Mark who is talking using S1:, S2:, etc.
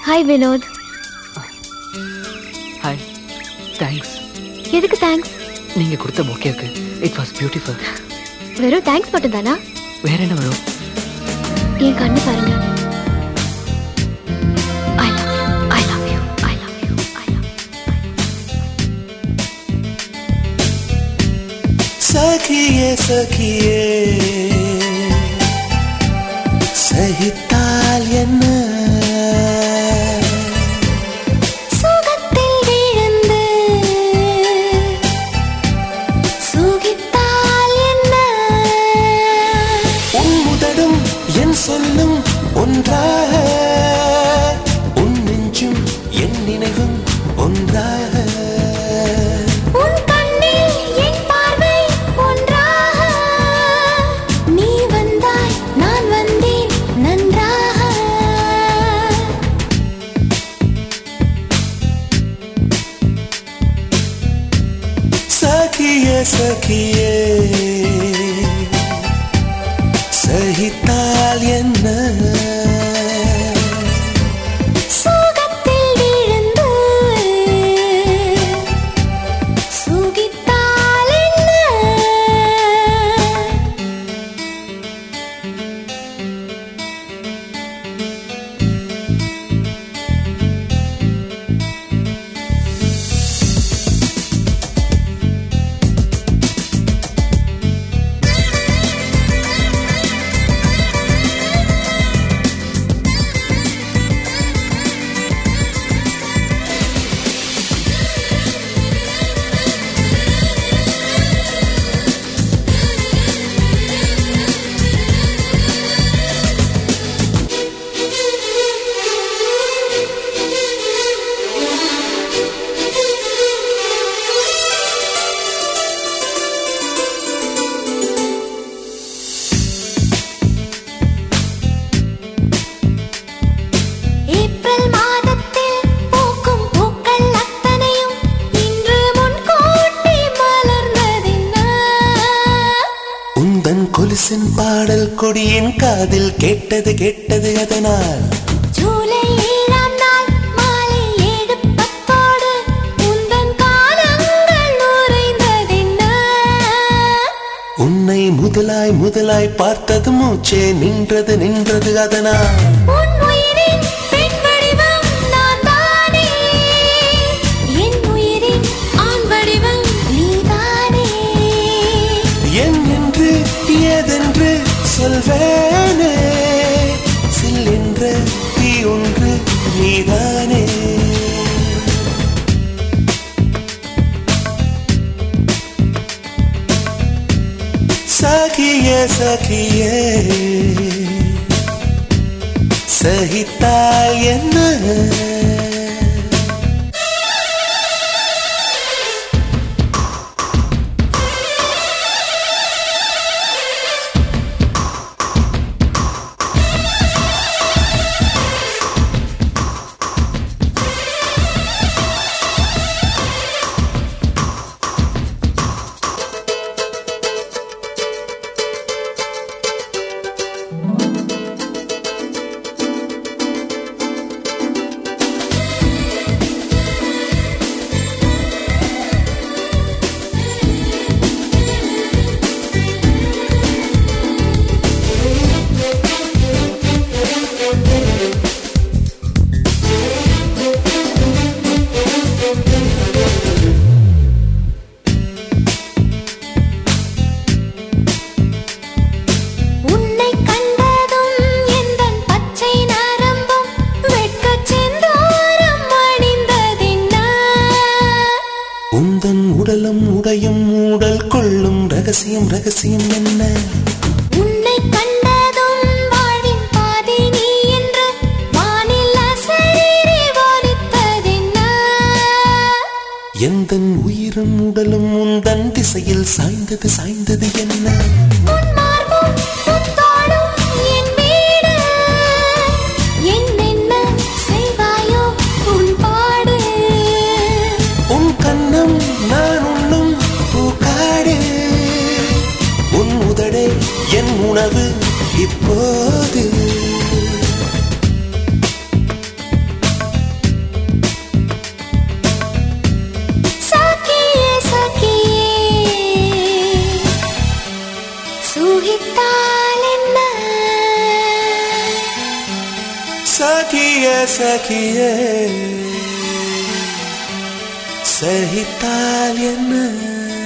S1: hi Vinoth
S2: hi thanks
S1: எதுக்கு thanks
S2: நீங்க கொடுத்த பொக்கேக்கு இட் வாஸ் பியூட்டிஃபுல்
S1: வெறும் தேங்க்ஸ் மட்டும் தானா
S2: வேற என்ன வரும்
S1: என் கண்ணு பாருங்க I love you I love you I love you I love
S3: சகியே சகியே சகித்தால் என்ன
S1: சுகத்தில் விழுந்து சுகித்தால் என்ன
S3: உன் முதடும் என் சொல்லும் ஒன்றாக உன் நெஞ்சும் என் நினைவும் ஒன்றாக
S1: உன் கண்ணில் என் பார்வை ஒன்றாக நீ வந்தாய் நான் வந்தேன் நன்றாக
S3: சகியே சகியே சகித்தால் என்ன
S1: சுகத்தில் விழுந்து சுகித்தால் என்ன ஏப்ரல் மாதத்தில் பூக்கும் பூக்கள் அத்தனையும் இன்று முன்கூட்டி மலர்ந்ததென்ன
S3: உந்தன் கொலுசின் பாடல் கொடியின் காதில் கேட்டது கேட்டது அதனால்
S1: ஜூலை ஏழாம் நாள் மாலை ஏழு பத்தோடு உந்தன் காலங்கள் உறைந்ததென்ன
S3: உன்னை முதலாய் முதலாய் பார்த்தது மூச்சே நின்றது நின்றது அதனால்
S1: உன் உயிரின் பெண் வடிவம் நான் தானே என் உயிரின் ஆண் வடிவம் நீதானே
S3: என் என்று ஏதென்று சொல்வேனே சில்லென்ற தீ ஒன்று நீதானே சகிய சகிய சகித்தால் என்ன
S1: உன்னை கண்டதும் எந்தன் பச்சை நரம்பும் வெட்கச் செந்தூரம் அணிந்ததென்ன
S3: உந்தன் உடலும் உடையும் ஊடல் கொள்ளும் ரகசியம் ரகசியம் என்ன
S1: உன்னை கண்டதும் வாழ்வின் பாதி நீ என்று வானில் அசரீரி ஒலித்ததென்ன
S3: எந்தன் உயிரும் உடலும் உந்தன் திசையில் சாய்ந்தது சாய்ந்தது என்ன
S1: உன் மார்பும் உன் தோளும் என் வீடு என்னென்ன செய்வாயோ உன் பாடு
S3: உன் கண்ணம் நான் உண்ணும் பூக்காடு உன் உதடே என் உணவு இப்போது சகியே சகித்தால் என்ன